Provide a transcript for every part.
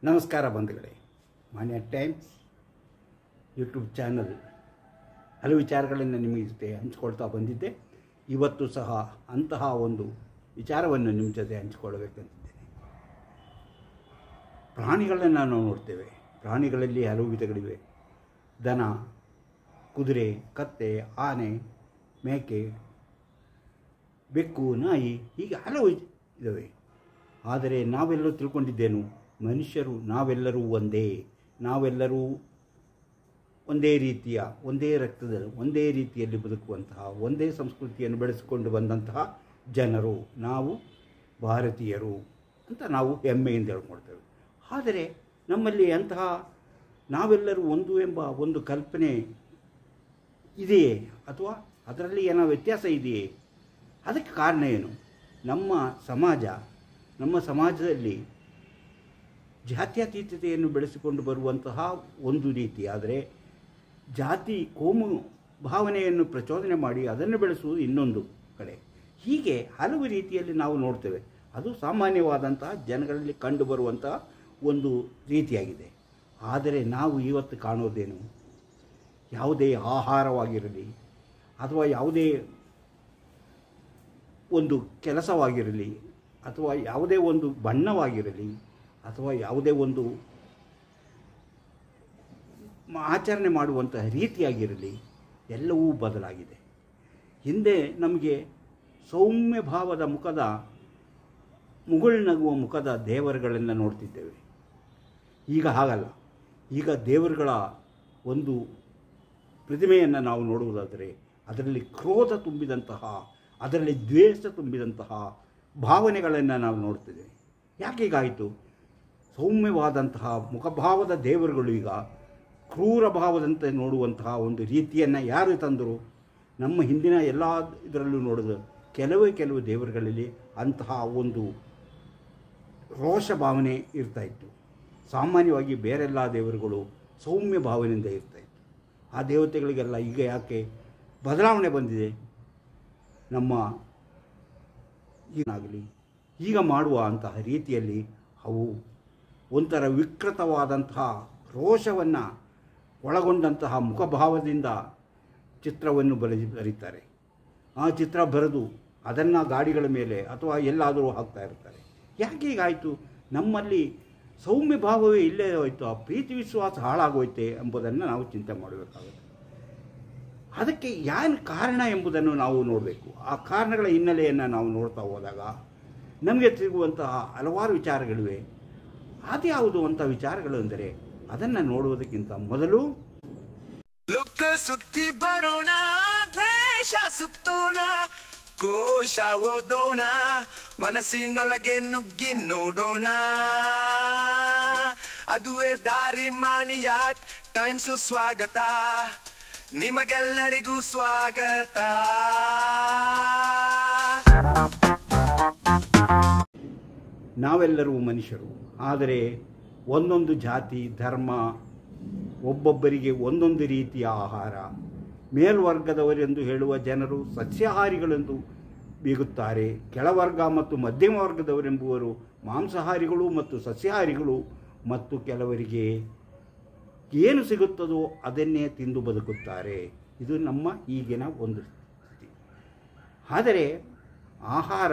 ನಮಸ್ಕಾರ ಬಂಧುಗಳೇ ಮಾನ್ಯ ಟೈಮ್ಸ್ ಯೂಟ್ಯೂಬ್ ಚಾನಲ್ ಹಲವು ವಿಚಾರಗಳನ್ನು ನಿಮಗೆ ಜೊತೆ ಹಂಚಿಕೊಳ್ತಾ ಬಂದಿದ್ದೆ ಇವತ್ತು ಸಹ ಅಂತಹ ಒಂದು ವಿಚಾರವನ್ನು ನಿಮ್ಮ ಜೊತೆ ಹಂಚಿಕೊಳ್ಳಬೇಕಂತಿದ್ದೇನೆ ಪ್ರಾಣಿಗಳನ್ನು ನಾವು ನೋಡ್ತೇವೆ ಪ್ರಾಣಿಗಳಲ್ಲಿ ಹಲವು ವಿಧಗಳಿವೆ ದನ ಕುದುರೆ ಕತ್ತೆ ಆನೆ ಮೇಕೆ ಬೆಕ್ಕು ನಾಯಿ ಹೀಗೆ ಹಲವು ಇದ್ದಾವೆ ಆದರೆ ನಾವೆಲ್ಲರೂ ತಿಳ್ಕೊಂಡಿದ್ದೇನು ಮನುಷ್ಯರು ನಾವೆಲ್ಲರೂ ಒಂದೇ ನಾವೆಲ್ಲರೂ ಒಂದೇ ರೀತಿಯ ಒಂದೇ ರಕ್ತದಲ್ಲಿ ಒಂದೇ ರೀತಿಯಲ್ಲಿ ಬದುಕುವಂತಹ ಒಂದೇ ಸಂಸ್ಕೃತಿಯನ್ನು ಬೆಳೆಸಿಕೊಂಡು ಬಂದಂತಹ ಜನರು ನಾವು ಭಾರತೀಯರು ಅಂತ ನಾವು ಹೆಮ್ಮೆಯಿಂದ ಹೇಳ್ಕೊಳ್ತೇವೆ ಆದರೆ ನಮ್ಮಲ್ಲಿ ಅಂತಹ ನಾವೆಲ್ಲರೂ ಒಂದು ಎಂಬ ಒಂದು ಕಲ್ಪನೆ ಇದೆಯೇ ಅಥವಾ ಅದರಲ್ಲಿ ಏನೋ ವ್ಯತ್ಯಾಸ ಇದೆಯೇ ಅದಕ್ಕೆ ಕಾರಣ ಏನು ನಮ್ಮ ಸಮಾಜ ನಮ್ಮ ಸಮಾಜದಲ್ಲಿ ಜಾತ್ಯತೀತತೆಯನ್ನು ಬೆಳೆಸಿಕೊಂಡು ಬರುವಂತಹ ಒಂದು ರೀತಿ ಆದರೆ ಜಾತಿ ಕೋಮು ಭಾವನೆಯನ್ನು ಪ್ರಚೋದನೆ ಮಾಡಿ ಅದನ್ನು ಬೆಳೆಸುವುದು ಇನ್ನೊಂದು ಕಡೆ ಹೀಗೆ ಹಲವು ರೀತಿಯಲ್ಲಿ ನಾವು ನೋಡ್ತೇವೆ ಅದು ಸಾಮಾನ್ಯವಾದಂತಹ ಜನಗಳಲ್ಲಿ ಕಂಡುಬರುವಂತಹ ಒಂದು ರೀತಿಯಾಗಿದೆ ಆದರೆ ನಾವು ಇವತ್ತು ಕಾಣೋದೇನು ಯಾವುದೇ ಆಹಾರವಾಗಿರಲಿ ಅಥವಾ ಯಾವುದೇ ಒಂದು ಕೆಲಸವಾಗಿರಲಿ ಅಥವಾ ಯಾವುದೇ ಒಂದು ಬಣ್ಣವಾಗಿರಲಿ ಅಥವಾ ಯಾವುದೇ ಒಂದು ಆಚರಣೆ ಮಾಡುವಂತಹ ರೀತಿಯಾಗಿರಲಿ ಎಲ್ಲವೂ ಬದಲಾಗಿದೆ ಹಿಂದೆ ನಮಗೆ ಸೌಮ್ಯ ಭಾವದ ಮುಖದ ಮುಗುಳ್ನಗುವ ಮುಖದ ದೇವರುಗಳನ್ನು ನೋಡ್ತಿದ್ದೇವೆ ಈಗ ಹಾಗಲ್ಲ ಈಗ ದೇವರುಗಳ ಒಂದು ಪ್ರತಿಮೆಯನ್ನು ನಾವು ನೋಡುವುದಾದರೆ ಅದರಲ್ಲಿ ಕ್ರೋಧ ತುಂಬಿದಂತಹ ಅದರಲ್ಲಿ ದ್ವೇಷ ತುಂಬಿದಂತಹ ಭಾವನೆಗಳನ್ನು ನಾವು ನೋಡ್ತಿದ್ದೇವೆ ಯಾಕೆ ಹೀಗಾಯಿತು ಸೌಮ್ಯವಾದಂತಹ ಮುಖಭಾವದ ದೇವರುಗಳು ಈಗ ಕ್ರೂರ ಭಾವದಂತೆ ನೋಡುವಂತಹ ಒಂದು ರೀತಿಯನ್ನು ಯಾರು ತಂದರು ನಮ್ಮ ಹಿಂದಿನ ಎಲ್ಲ ಇದರಲ್ಲೂ ನೋಡಿದ ಕೆಲವೇ ಕೆಲವು ದೇವರುಗಳಲ್ಲಿ ಅಂತಹ ಒಂದು ರೋಷ ಭಾವನೆ ಇರ್ತಾಯಿತ್ತು ಸಾಮಾನ್ಯವಾಗಿ ಬೇರೆಲ್ಲ ದೇವರುಗಳು ಸೌಮ್ಯ ಭಾವನೆಯಿಂದ ಇರ್ತಾಯಿತ್ತು ಆ ದೇವತೆಗಳಿಗೆಲ್ಲ ಈಗ ಯಾಕೆ ಬದಲಾವಣೆ ಬಂದಿದೆ ನಮ್ಮ ಏನಾಗಲಿ ಈಗ ಮಾಡುವ ಅಂತಹ ರೀತಿಯಲ್ಲಿ ಅವು ಒಂಥರ ವಿಕೃತವಾದಂತಹ ರೋಷವನ್ನು ಒಳಗೊಂಡಂತಹ ಮುಖಭಾವದಿಂದ ಚಿತ್ರವನ್ನು ಬರೆದು ಬರೀತಾರೆ ಆ ಚಿತ್ರ ಬರೆದು ಅದನ್ನು ಗಾಡಿಗಳ ಮೇಲೆ ಅಥವಾ ಎಲ್ಲಾದರೂ ಹಾಕ್ತಾ ಇರ್ತಾರೆ ಯಾಕೆ ಹೀಗಾಯಿತು ನಮ್ಮಲ್ಲಿ ಸೌಮ್ಯ ಭಾವವೇ ಇಲ್ಲೇ ಹೋಯಿತು ಆ ಪ್ರೀತಿ ವಿಶ್ವಾಸ ಹಾಳಾಗೋಯ್ತೆ ಎಂಬುದನ್ನು ನಾವು ಚಿಂತೆ ಮಾಡಬೇಕಾಗುತ್ತೆ ಅದಕ್ಕೆ ಏನು ಕಾರಣ ಎಂಬುದನ್ನು ನಾವು ನೋಡಬೇಕು ಆ ಕಾರಣಗಳ ಹಿನ್ನೆಲೆಯನ್ನು ನಾವು ನೋಡ್ತಾ ಹೋದಾಗ ನಮಗೆ ಸಿಗುವಂತಹ ಹಲವಾರು ವಿಚಾರಗಳಿವೆ ಅದ್ಯಾವುದು ಅಂತ ವಿಚಾರಗಳು ಅಂದರೆ ಅದನ್ನು ನೋಡುವುದಕ್ಕಿಂತ ಮೊದಲು ಲುಕ್ಕ ಸುತ್ತಿ ಬರೋಣ ದ್ವೇಷ ಸುತ್ತೋಣ ಕೋಶ ಓದೋಣ ಮನಸ್ಸಿನೊಳಗೆ ನುಗ್ಗಿ ನೋಡೋಣ ಅದುವೇ ದಾರಿ ಮಾನಿಯ ಟೈಮ್ಸ್ ಸ್ವಾಗತ ನಿಮಗೆಲ್ಲರಿಗೂ ಸ್ವಾಗತ ನಾವೆಲ್ಲರೂ ಮನುಷ್ಯರು ಆದರೆ ಒಂದೊಂದು ಜಾತಿ ಧರ್ಮ ಒಬ್ಬೊಬ್ಬರಿಗೆ ಒಂದೊಂದು ರೀತಿಯ ಆಹಾರ ಮೇಲ್ವರ್ಗದವರೆಂದು ಹೇಳುವ ಜನರು ಸಸ್ಯಾಹಾರಿಗಳೆಂದು ಬೀಗುತ್ತಾರೆ ಕೆಳವರ್ಗ ಮತ್ತು ಮಧ್ಯಮ ವರ್ಗದವರೆಂಬುವರು ಮಾಂಸಾಹಾರಿಗಳು ಮತ್ತು ಸಸ್ಯಾಹಾರಿಗಳು ಮತ್ತು ಕೆಲವರಿಗೆ ಏನು ಸಿಗುತ್ತದೋ ಅದನ್ನೇ ತಿಂದು ಬದುಕುತ್ತಾರೆ ಇದು ನಮ್ಮ ಈಗಿನ ಒಂದು ಸ್ಥಿತಿ ಆದರೆ ಆಹಾರ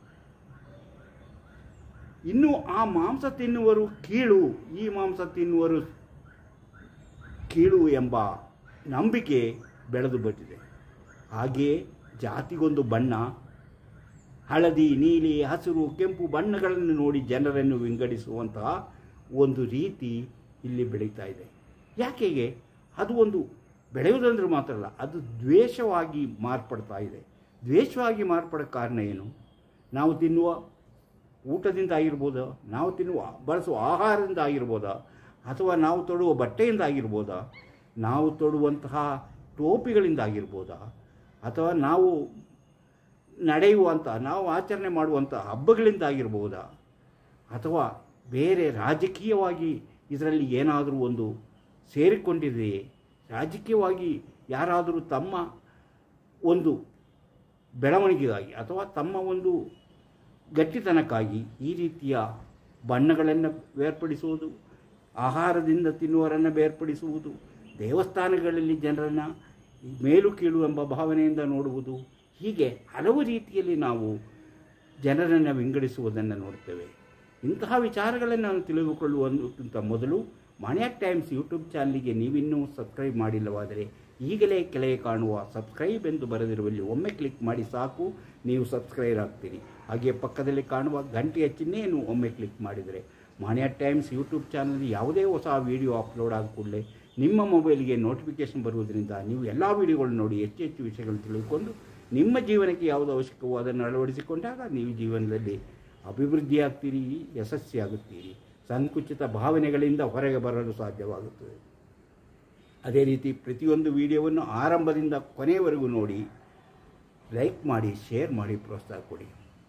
ಇನ್ನು ಆ ಮಾಂಸ ತಿನ್ನುವರು ಕೀಳು ಈ ಮಾಂಸ ತಿನ್ನುವರು ಕೀಳು ಎಂಬ ನಂಬಿಕೆ ಬೆಳೆದು ಬಂದಿದೆ ಹಾಗೆಯೇ ಜಾತಿಗೊಂದು ಬಣ್ಣ ಹಳದಿ ನೀಲಿ ಹಸಿರು ಕೆಂಪು ಬಣ್ಣಗಳನ್ನು ನೋಡಿ ಜನರನ್ನು ವಿಂಗಡಿಸುವಂತಹ ಒಂದು ರೀತಿ ಇಲ್ಲಿ ಬೆಳೀತಾ ಇದೆ ಯಾಕೆಗೆ ಅದು ಒಂದು ಬೆಳೆಯುವುದಂದ್ರೆ ಮಾತ್ರ ಅಲ್ಲ ಅದು ದ್ವೇಷವಾಗಿ ಮಾರ್ಪಡ್ತಾ ಇದೆ ದ್ವೇಷವಾಗಿ ಮಾರ್ಪಡೋ ಕಾರಣ ಏನು ನಾವು ತಿನ್ನುವ ಊಟದಿಂದ ಆಗಿರ್ಬೋದಾ ನಾವು ತಿನ್ನುವ ಬಳಸುವ ಆಹಾರದಿಂದ ಆಗಿರ್ಬೋದಾ ಅಥವಾ ನಾವು ತೊಡುವ ಬಟ್ಟೆಯಿಂದ ಆಗಿರ್ಬೋದಾ ನಾವು ತೊಡುವಂತಹ ಟೋಪಿಗಳಿಂದ ಆಗಿರ್ಬೋದಾ ಅಥವಾ ನಾವು ನಡೆಯುವಂಥ ನಾವು ಆಚರಣೆ ಮಾಡುವಂಥ ಹಬ್ಬಗಳಿಂದ ಆಗಿರ್ಬೋದಾ ಅಥವಾ ಬೇರೆ ರಾಜಕೀಯವಾಗಿ ಇದರಲ್ಲಿ ಏನಾದರೂ ಒಂದು ಸೇರಿಕೊಂಡಿದೆಯೇ ರಾಜಕೀಯವಾಗಿ ಯಾರಾದರೂ ತಮ್ಮ ಒಂದು ಬೆಳವಣಿಗೆಗಾಗಿ ಅಥವಾ ತಮ್ಮ ಒಂದು ಗಟ್ಟಿತನಕ್ಕಾಗಿ ಈ ರೀತಿಯ ಬಣ್ಣಗಳನ್ನು ಬೇರ್ಪಡಿಸುವುದು ಆಹಾರದಿಂದ ತಿನ್ನುವರನ್ನು ಬೇರ್ಪಡಿಸುವುದು ದೇವಸ್ಥಾನಗಳಲ್ಲಿ ಜನರನ್ನು ಮೇಲು ಕೀಳು ಎಂಬ ಭಾವನೆಯಿಂದ ನೋಡುವುದು ಹೀಗೆ ಹಲವು ರೀತಿಯಲ್ಲಿ ನಾವು ಜನರನ್ನು ವಿಂಗಡಿಸುವುದನ್ನು ನೋಡ್ತೇವೆ ಇಂತಹ ವಿಚಾರಗಳನ್ನು ನಾನು ತಿಳಿದುಕೊಳ್ಳುವುದಕ್ಕಿಂತ ಮೊದಲು ಮಾನ್ಯಾಕ್ ಟೈಮ್ಸ್ ಯೂಟ್ಯೂಬ್ ಚಾನಲ್ಗೆ ನೀವಿನ್ನೂ ಸಬ್ಸ್ಕ್ರೈಬ್ ಮಾಡಿಲ್ಲವಾದರೆ ಈಗಲೇ ಕೆಳಗೆ ಕಾಣುವ ಸಬ್ಸ್ಕ್ರೈಬ್ ಎಂದು ಬರೆದಿರುವಲ್ಲಿ ಒಮ್ಮೆ ಕ್ಲಿಕ್ ಮಾಡಿ ಸಾಕು ನೀವು ಸಬ್ಸ್ಕ್ರೈಬ್ ಆಗ್ತೀರಿ ಹಾಗೆ ಪಕ್ಕದಲ್ಲಿ ಕಾಣುವ ಗಂಟೆಯ ಚಿಹ್ನೆಯನ್ನು ಒಮ್ಮೆ ಕ್ಲಿಕ್ ಮಾಡಿದರೆ ಮಾನ್ಯ ಟೈಮ್ಸ್ ಯೂಟ್ಯೂಬ್ ಚಾನಲ್ ಯಾವುದೇ ಹೊಸ ವಿಡಿಯೋ ಅಪ್ಲೋಡ್ ಆದ ಕೂಡಲೇ ನಿಮ್ಮ ಮೊಬೈಲ್ಗೆ ನೋಟಿಫಿಕೇಷನ್ ಬರುವುದರಿಂದ ನೀವು ಎಲ್ಲ ವಿಡಿಯೋಗಳು ನೋಡಿ ಹೆಚ್ಚು ಹೆಚ್ಚು ವಿಷಯಗಳು ತಿಳಿದುಕೊಂಡು ನಿಮ್ಮ ಜೀವನಕ್ಕೆ ಯಾವುದು ಅವಶ್ಯಕವೋ ಅದನ್ನು ಅಳವಡಿಸಿಕೊಂಡಾಗ ನೀವು ಜೀವನದಲ್ಲಿ ಅಭಿವೃದ್ಧಿಯಾಗ್ತೀರಿ ಯಶಸ್ವಿಯಾಗುತ್ತೀರಿ ಸಂಕುಚಿತ ಭಾವನೆಗಳಿಂದ ಹೊರಗೆ ಬರಲು ಸಾಧ್ಯವಾಗುತ್ತದೆ ಅದೇ ರೀತಿ ಪ್ರತಿಯೊಂದು ವಿಡಿಯೋವನ್ನು ಆರಂಭದಿಂದ ಕೊನೆಯವರೆಗೂ ನೋಡಿ ಲೈಕ್ ಮಾಡಿ ಶೇರ್ ಮಾಡಿ ಪ್ರೋತ್ಸಾಹ ಕೊಡಿ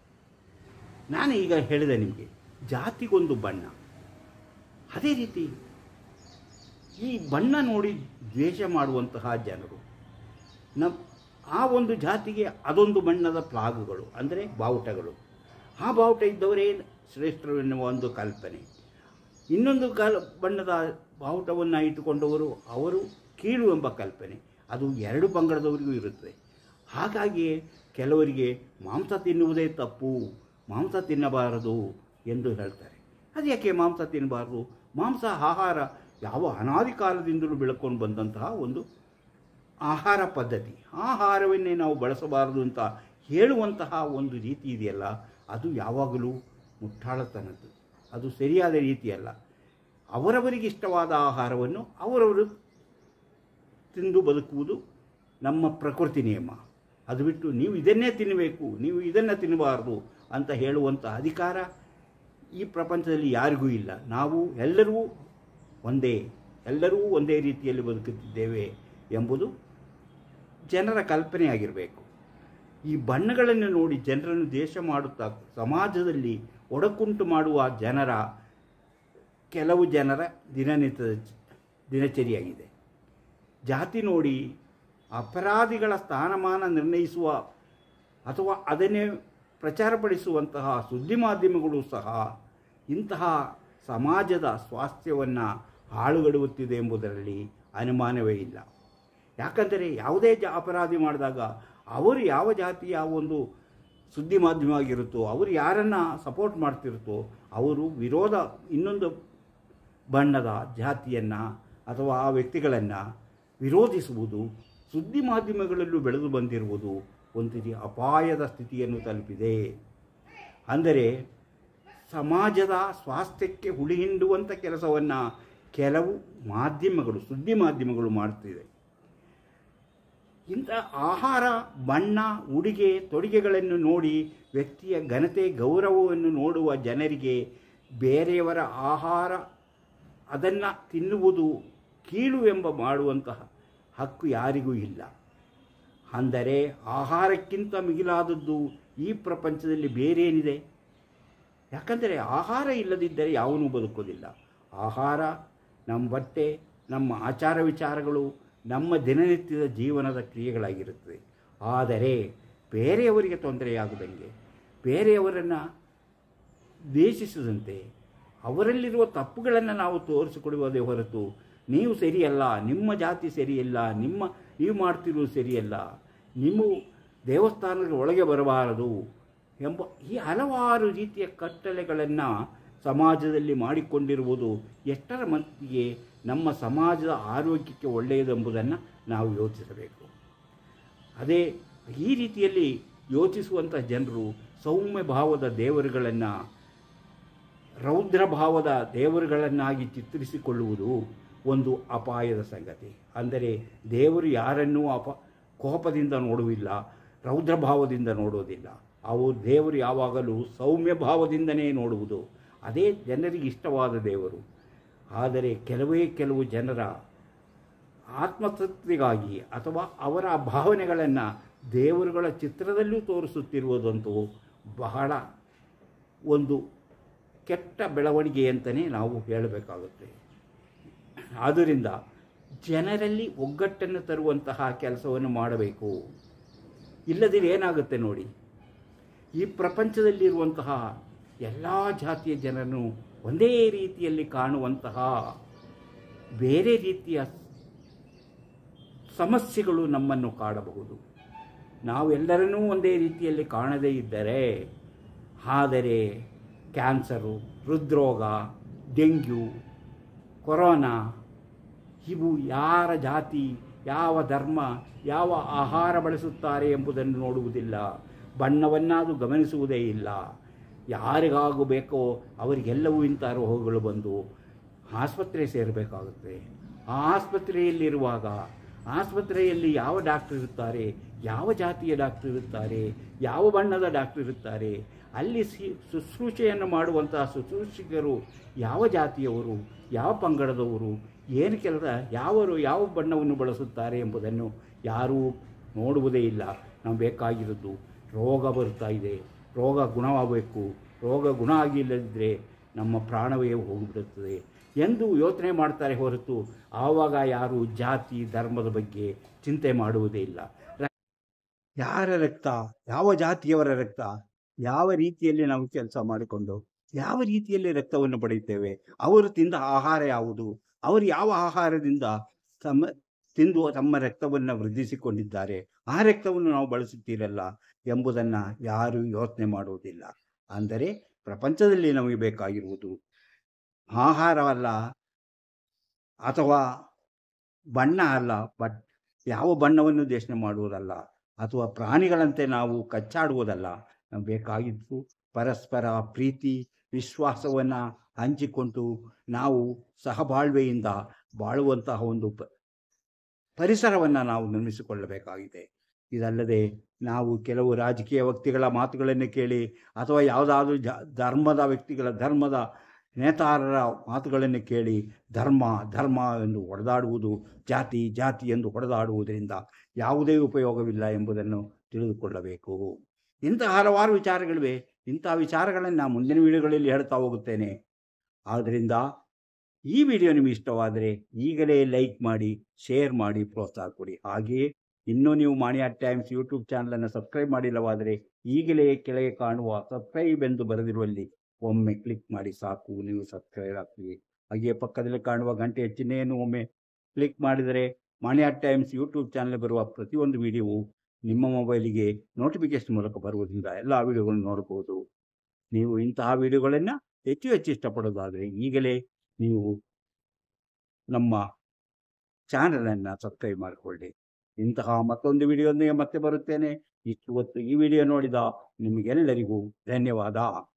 ನಾನು ಈಗ ಹೇಳಿದೆ ನಿಮಗೆ ಜಾತಿಗೊಂದು ಬಣ್ಣ ಅದೇ ರೀತಿ ಈ ಬಣ್ಣ ನೋಡಿ ದ್ವೇಷ ಮಾಡುವಂತಹ ಜನರು ನಮ್ಮ ಆ ಒಂದು ಜಾತಿಗೆ ಅದೊಂದು ಬಣ್ಣದ ಪ್ಲಾಗುಗಳು ಅಂದರೆ ಬಾವುಟಗಳು ಆ ಬಾವುಟ ಇದ್ದವರೇ ಶ್ರೇಷ್ಠರು ಎನ್ನುವ ಒಂದು ಕಲ್ಪನೆ ಇನ್ನೊಂದು ಕಾಲ ಬಣ್ಣದ ಬಾವುಟವನ್ನು ಇಟ್ಟುಕೊಂಡವರು ಅವರು ಕೀಳು ಎಂಬ ಕಲ್ಪನೆ ಅದು ಎರಡು ಪಂಗಡದವರಿಗೂ ಇರುತ್ತದೆ ಹಾಗಾಗಿ ಕೆಲವರಿಗೆ ಮಾಂಸ ತಿನ್ನುವುದೇ ತಪ್ಪು ಮಾಂಸ ತಿನ್ನಬಾರದು ಎಂದು ಹೇಳ್ತಾರೆ ಅದು ಯಾಕೆ ಮಾಂಸ ತಿನ್ನಬಾರದು ಮಾಂಸ ಆಹಾರ ಯಾವ ಅನಾದಿ ಕಾಲದಿಂದಲೂ ಬೆಳ್ಕೊಂಡು ಬಂದಂತಹ ಒಂದು ಆಹಾರ ಪದ್ಧತಿ ಆಹಾರವನ್ನೇ ನಾವು ಬಳಸಬಾರದು ಅಂತ ಹೇಳುವಂತಹ ಒಂದು ರೀತಿ ಇದೆಯಲ್ಲ ಅದು ಯಾವಾಗಲೂ ಮುಟ್ಟಾಳತನದ್ದು ಅದು ಸರಿಯಾದ ರೀತಿಯಲ್ಲ ಅವರವರಿಗೆ ಇಷ್ಟವಾದ ಆಹಾರವನ್ನು ಅವರವರು ತಿಂದು ಬದುಕುವುದು ನಮ್ಮ ಪ್ರಕೃತಿ ನಿಯಮ ಅದು ಬಿಟ್ಟು ನೀವು ಇದನ್ನೇ ತಿನ್ನಬೇಕು ನೀವು ಇದನ್ನು ತಿನ್ನಬಾರದು ಅಂತ ಹೇಳುವಂಥ ಅಧಿಕಾರ ಈ ಪ್ರಪಂಚದಲ್ಲಿ ಯಾರಿಗೂ ಇಲ್ಲ ನಾವು ಎಲ್ಲರೂ ಒಂದೇ ಎಲ್ಲರೂ ಒಂದೇ ರೀತಿಯಲ್ಲಿ ಬದುಕುತ್ತಿದ್ದೇವೆ ಎಂಬುದು ಜನರ ಕಲ್ಪನೆಯಾಗಿರಬೇಕು ಈ ಬಣ್ಣಗಳನ್ನು ನೋಡಿ ಜನರನ್ನು ದೇಶ ಮಾಡುತ್ತಾ ಸಮಾಜದಲ್ಲಿ ಒಡಕುಂಟು ಮಾಡುವ ಜನರ ಕೆಲವು ಜನರ ದಿನನಿತ್ಯದ ದಿನಚರಿಯಾಗಿದೆ ಜಾತಿ ನೋಡಿ ಅಪರಾಧಿಗಳ ಸ್ಥಾನಮಾನ ನಿರ್ಣಯಿಸುವ ಅಥವಾ ಅದನ್ನೇ ಪ್ರಚಾರಪಡಿಸುವಂತಹ ಸುದ್ದಿ ಮಾಧ್ಯಮಗಳು ಸಹ ಇಂತಹ ಸಮಾಜದ ಸ್ವಾಸ್ಥ್ಯವನ್ನು ಹಾಳುಗಡುತ್ತಿದೆ ಎಂಬುದರಲ್ಲಿ ಅನುಮಾನವೇ ಇಲ್ಲ ಯಾಕಂದರೆ ಯಾವುದೇ ಜ ಅಪರಾಧಿ ಮಾಡಿದಾಗ ಅವರು ಯಾವ ಜಾತಿಯ ಒಂದು ಸುದ್ದಿ ಮಾಧ್ಯಮ ಆಗಿರುತ್ತೋ ಅವರು ಯಾರನ್ನು ಸಪೋರ್ಟ್ ಮಾಡ್ತಿರುತ್ತೋ ಅವರು ವಿರೋಧ ಇನ್ನೊಂದು ಬಣ್ಣದ ಜಾತಿಯನ್ನು ಅಥವಾ ಆ ವ್ಯಕ್ತಿಗಳನ್ನು ವಿರೋಧಿಸುವುದು ಸುದ್ದಿ ಮಾಧ್ಯಮಗಳಲ್ಲೂ ಬೆಳೆದು ಬಂದಿರುವುದು ಒಂದು ರೀತಿ ಅಪಾಯದ ಸ್ಥಿತಿಯನ್ನು ತಲುಪಿದೆ ಅಂದರೆ ಸಮಾಜದ ಸ್ವಾಸ್ಥ್ಯಕ್ಕೆ ಹುಳಿ ಹಿಂಡುವಂಥ ಕೆಲಸವನ್ನು ಕೆಲವು ಮಾಧ್ಯಮಗಳು ಸುದ್ದಿ ಮಾಧ್ಯಮಗಳು ಮಾಡ್ತಿದೆ ಇಂಥ ಆಹಾರ ಬಣ್ಣ ಉಡುಗೆ ತೊಡುಗೆಗಳನ್ನು ನೋಡಿ ವ್ಯಕ್ತಿಯ ಘನತೆ ಗೌರವವನ್ನು ನೋಡುವ ಜನರಿಗೆ ಬೇರೆಯವರ ಆಹಾರ ಅದನ್ನು ತಿನ್ನುವುದು ಕೀಳು ಎಂಬ ಮಾಡುವಂತಹ ಹಕ್ಕು ಯಾರಿಗೂ ಇಲ್ಲ ಅಂದರೆ ಆಹಾರಕ್ಕಿಂತ ಮಿಗಿಲಾದದ್ದು ಈ ಪ್ರಪಂಚದಲ್ಲಿ ಬೇರೇನಿದೆ ಯಾಕಂದರೆ ಆಹಾರ ಇಲ್ಲದಿದ್ದರೆ ಯಾವನೂ ಬದುಕೋದಿಲ್ಲ ಆಹಾರ ನಮ್ಮ ಬಟ್ಟೆ ನಮ್ಮ ಆಚಾರ ವಿಚಾರಗಳು ನಮ್ಮ ದಿನನಿತ್ಯದ ಜೀವನದ ಕ್ರಿಯೆಗಳಾಗಿರುತ್ತದೆ ಆದರೆ ಬೇರೆಯವರಿಗೆ ತೊಂದರೆಯಾಗದಂಗೆ ಬೇರೆಯವರನ್ನು ದ್ವೇಷಿಸದಂತೆ ಅವರಲ್ಲಿರುವ ತಪ್ಪುಗಳನ್ನು ನಾವು ತೋರಿಸಿಕೊಡುವುದೇ ಹೊರತು ನೀವು ಸರಿಯಲ್ಲ ನಿಮ್ಮ ಜಾತಿ ಸರಿಯಲ್ಲ ನಿಮ್ಮ ನೀವು ಮಾಡ್ತಿರುವುದು ಸರಿಯಲ್ಲ ನಿಮ್ಮ ದೇವಸ್ಥಾನದ ಒಳಗೆ ಬರಬಾರದು ಎಂಬ ಈ ಹಲವಾರು ರೀತಿಯ ಕಟ್ಟಳೆಗಳನ್ನು ಸಮಾಜದಲ್ಲಿ ಮಾಡಿಕೊಂಡಿರುವುದು ಎಷ್ಟರ ಮಟ್ಟಿಗೆ ನಮ್ಮ ಸಮಾಜದ ಆರೋಗ್ಯಕ್ಕೆ ಒಳ್ಳೆಯದೆಂಬುದನ್ನು ನಾವು ಯೋಚಿಸಬೇಕು ಅದೇ ಈ ರೀತಿಯಲ್ಲಿ ಯೋಚಿಸುವಂಥ ಜನರು ಸೌಮ್ಯ ಭಾವದ ದೇವರುಗಳನ್ನು ರೌದ್ರ ಭಾವದ ದೇವರುಗಳನ್ನಾಗಿ ಚಿತ್ರಿಸಿಕೊಳ್ಳುವುದು ಒಂದು ಅಪಾಯದ ಸಂಗತಿ ಅಂದರೆ ದೇವರು ಯಾರನ್ನೂ ಅಪ ಕೋಪದಿಂದ ನೋಡುವುದಿಲ್ಲ ರೌದ್ರ ಭಾವದಿಂದ ನೋಡುವುದಿಲ್ಲ ಅವು ದೇವರು ಯಾವಾಗಲೂ ಸೌಮ್ಯ ಭಾವದಿಂದನೇ ನೋಡುವುದು ಅದೇ ಜನರಿಗೆ ಇಷ್ಟವಾದ ದೇವರು ಆದರೆ ಕೆಲವೇ ಕೆಲವು ಜನರ ಆತ್ಮತೃಪ್ತಿಗಾಗಿ ಅಥವಾ ಅವರ ಭಾವನೆಗಳನ್ನು ದೇವರುಗಳ ಚಿತ್ರದಲ್ಲೂ ತೋರಿಸುತ್ತಿರುವುದಂತೂ ಬಹಳ ಒಂದು ಕೆಟ್ಟ ಬೆಳವಣಿಗೆ ಅಂತಲೇ ನಾವು ಹೇಳಬೇಕಾಗುತ್ತೆ ಆದ್ದರಿಂದ ಜನರಲ್ಲಿ ಒಗ್ಗಟ್ಟನ್ನು ತರುವಂತಹ ಕೆಲಸವನ್ನು ಮಾಡಬೇಕು ಇಲ್ಲದಿದ್ರೆ ಏನಾಗುತ್ತೆ ನೋಡಿ ಈ ಪ್ರಪಂಚದಲ್ಲಿರುವಂತಹ ಎಲ್ಲ ಜಾತಿಯ ಜನರನ್ನು ಒಂದೇ ರೀತಿಯಲ್ಲಿ ಕಾಣುವಂತಹ ಬೇರೆ ರೀತಿಯ ಸಮಸ್ಯೆಗಳು ನಮ್ಮನ್ನು ಕಾಡಬಹುದು ನಾವೆಲ್ಲರನ್ನೂ ಒಂದೇ ರೀತಿಯಲ್ಲಿ ಕಾಣದೇ ಇದ್ದರೆ ಆದರೆ ಕ್ಯಾನ್ಸರು ಹೃದ್ರೋಗ ಡೆಂಗ್ಯೂ ಕೊರೋನಾ ಇವು ಯಾರ ಜಾತಿ ಯಾವ ಧರ್ಮ ಯಾವ ಆಹಾರ ಬಳಸುತ್ತಾರೆ ಎಂಬುದನ್ನು ನೋಡುವುದಿಲ್ಲ ಬಣ್ಣವನ್ನಾದು ಗಮನಿಸುವುದೇ ಇಲ್ಲ ಯಾರಿಗಾಗಬೇಕೋ ಬೇಕೋ ಅವರಿಗೆಲ್ಲವೂ ಇಂಥ ರೋಗಗಳು ಬಂದು ಆಸ್ಪತ್ರೆ ಸೇರಬೇಕಾಗುತ್ತೆ ಆ ಆಸ್ಪತ್ರೆಯಲ್ಲಿರುವಾಗ ಆಸ್ಪತ್ರೆಯಲ್ಲಿ ಯಾವ ಡಾಕ್ಟರ್ ಇರುತ್ತಾರೆ ಯಾವ ಜಾತಿಯ ಡಾಕ್ಟರ್ ಇರುತ್ತಾರೆ ಯಾವ ಬಣ್ಣದ ಡಾಕ್ಟರ್ ಇರುತ್ತಾರೆ ಅಲ್ಲಿ ಸಿ ಶುಶ್ರೂಷೆಯನ್ನು ಮಾಡುವಂತಹ ಶುಶ್ರೂಷಕರು ಯಾವ ಜಾತಿಯವರು ಯಾವ ಪಂಗಡದವರು ಏನು ಕೆಲಸ ಯಾವರು ಯಾವ ಬಣ್ಣವನ್ನು ಬಳಸುತ್ತಾರೆ ಎಂಬುದನ್ನು ಯಾರೂ ನೋಡುವುದೇ ಇಲ್ಲ ನಾವು ಬೇಕಾಗಿರೋದು ರೋಗ ಬರ್ತಾ ಇದೆ ರೋಗ ಗುಣವಾಗಬೇಕು ರೋಗ ಗುಣ ಆಗಿಲ್ಲದಿದ್ದರೆ ನಮ್ಮ ಪ್ರಾಣವೇ ಹೋಗಿಬಿಡುತ್ತದೆ ಎಂದು ಯೋಚನೆ ಮಾಡ್ತಾರೆ ಹೊರತು ಆವಾಗ ಯಾರು ಜಾತಿ ಧರ್ಮದ ಬಗ್ಗೆ ಚಿಂತೆ ಮಾಡುವುದೇ ಇಲ್ಲ ರ- ಯಾರ ರಕ್ತ ಯಾವ ಜಾತಿಯವರ ರಕ್ತ ಯಾವ ರೀತಿಯಲ್ಲಿ ನಾವು ಕೆಲಸ ಮಾಡಿಕೊಂಡು ಯಾವ ರೀತಿಯಲ್ಲಿ ರಕ್ತವನ್ನು ಪಡೆಯುತ್ತೇವೆ ಅವರು ತಿಂದ ಆಹಾರ ಯಾವುದು ಅವರು ಯಾವ ಆಹಾರದಿಂದ ತಮ್ಮ ತಿಂದು ತಮ್ಮ ರಕ್ತವನ್ನು ವೃದ್ಧಿಸಿಕೊಂಡಿದ್ದಾರೆ ಆ ರಕ್ತವನ್ನು ನಾವು ಬಳಸುತ್ತೀರಲ್ಲ ಎಂಬುದನ್ನು ಯಾರೂ ಯೋಚನೆ ಮಾಡುವುದಿಲ್ಲ ಅಂದರೆ ಪ್ರಪಂಚದಲ್ಲಿ ನಮಗೆ ಬೇಕಾಗಿರುವುದು ಆಹಾರವಲ್ಲ ಅಥವಾ ಬಣ್ಣ ಅಲ್ಲ ಬಟ್ ಯಾವ ಬಣ್ಣವನ್ನು ದೇಶನೆ ಮಾಡುವುದಲ್ಲ ಅಥವಾ ಪ್ರಾಣಿಗಳಂತೆ ನಾವು ಕಚ್ಚಾಡುವುದಲ್ಲ ನಮ್ಗೆ ಬೇಕಾಗಿದ್ದು ಪರಸ್ಪರ ಪ್ರೀತಿ ವಿಶ್ವಾಸವನ್ನು ಹಂಚಿಕೊಂಡು ನಾವು ಸಹಬಾಳ್ವೆಯಿಂದ ಬಾಳುವಂತಹ ಒಂದು ಪ ಪರಿಸರವನ್ನು ನಾವು ನಿರ್ಮಿಸಿಕೊಳ್ಳಬೇಕಾಗಿದೆ ಇದಲ್ಲದೆ ನಾವು ಕೆಲವು ರಾಜಕೀಯ ವ್ಯಕ್ತಿಗಳ ಮಾತುಗಳನ್ನು ಕೇಳಿ ಅಥವಾ ಯಾವುದಾದ್ರೂ ಜ ಧರ್ಮದ ವ್ಯಕ್ತಿಗಳ ಧರ್ಮದ ನೇತಾರರ ಮಾತುಗಳನ್ನು ಕೇಳಿ ಧರ್ಮ ಧರ್ಮ ಎಂದು ಹೊಡೆದಾಡುವುದು ಜಾತಿ ಜಾತಿ ಎಂದು ಹೊಡೆದಾಡುವುದರಿಂದ ಯಾವುದೇ ಉಪಯೋಗವಿಲ್ಲ ಎಂಬುದನ್ನು ತಿಳಿದುಕೊಳ್ಳಬೇಕು ಇಂತಹ ಹಲವಾರು ವಿಚಾರಗಳಿವೆ ಇಂಥ ವಿಚಾರಗಳನ್ನು ನಾನು ಮುಂದಿನ ವಿಡಿಯೋಗಳಲ್ಲಿ ಹೇಳ್ತಾ ಹೋಗುತ್ತೇನೆ ಆದ್ದರಿಂದ ಈ ವಿಡಿಯೋ ನಿಮಗೆ ಇಷ್ಟವಾದರೆ ಈಗಲೇ ಲೈಕ್ ಮಾಡಿ ಶೇರ್ ಮಾಡಿ ಪ್ರೋತ್ಸಾಹ ಕೊಡಿ ಹಾಗೆಯೇ ಇನ್ನೂ ನೀವು ಮಾಣಿಯಾ ಟೈಮ್ಸ್ ಯೂಟ್ಯೂಬ್ ಚಾನಲನ್ನು ಸಬ್ಸ್ಕ್ರೈಬ್ ಮಾಡಿಲ್ಲವಾದರೆ ಈಗಲೇ ಕೆಳಗೆ ಕಾಣುವ ಸಬ್ಸ್ಕ್ರೈಬ್ ಎಂದು ಬರೆದಿರುವಲ್ಲಿ ಒಮ್ಮೆ ಕ್ಲಿಕ್ ಮಾಡಿ ಸಾಕು ನೀವು ಸಬ್ಸ್ಕ್ರೈಬ್ ಆಗ್ತೀವಿ ಹಾಗೆಯೇ ಪಕ್ಕದಲ್ಲಿ ಕಾಣುವ ಗಂಟೆ ಚಿಹ್ನೆಯನ್ನು ಒಮ್ಮೆ ಕ್ಲಿಕ್ ಮಾಡಿದರೆ ಮಾಣಿಯಾ ಟೈಮ್ಸ್ ಯೂಟ್ಯೂಬ್ ಚಾನಲ್ ಬರುವ ಪ್ರತಿಯೊಂದು ವಿಡಿಯೋವು ನಿಮ್ಮ ಮೊಬೈಲಿಗೆ ನೋಟಿಫಿಕೇಶನ್ ಮೂಲಕ ಬರುವುದರಿಂದ ಎಲ್ಲ ವಿಡಿಯೋಗಳನ್ನು ನೋಡಬಹುದು ನೀವು ಇಂತಹ ವಿಡಿಯೋಗಳನ್ನು ಹೆಚ್ಚು ಹೆಚ್ಚು ಇಷ್ಟಪಡೋದಾದರೆ ಈಗಲೇ ನೀವು ನಮ್ಮ ಚಾನಲನ್ನು ಸಬ್ಸ್ಕ್ರೈಬ್ ಮಾಡಿಕೊಳ್ಳಿ ಇಂತಹ ಮತ್ತೊಂದು ವಿಡಿಯೋದೊಂದಿಗೆ ಮತ್ತೆ ಬರುತ್ತೇನೆ ಇಷ್ಟು ಹೊತ್ತು ಈ ವಿಡಿಯೋ ನೋಡಿದ ನಿಮಗೆಲ್ಲರಿಗೂ ಧನ್ಯವಾದ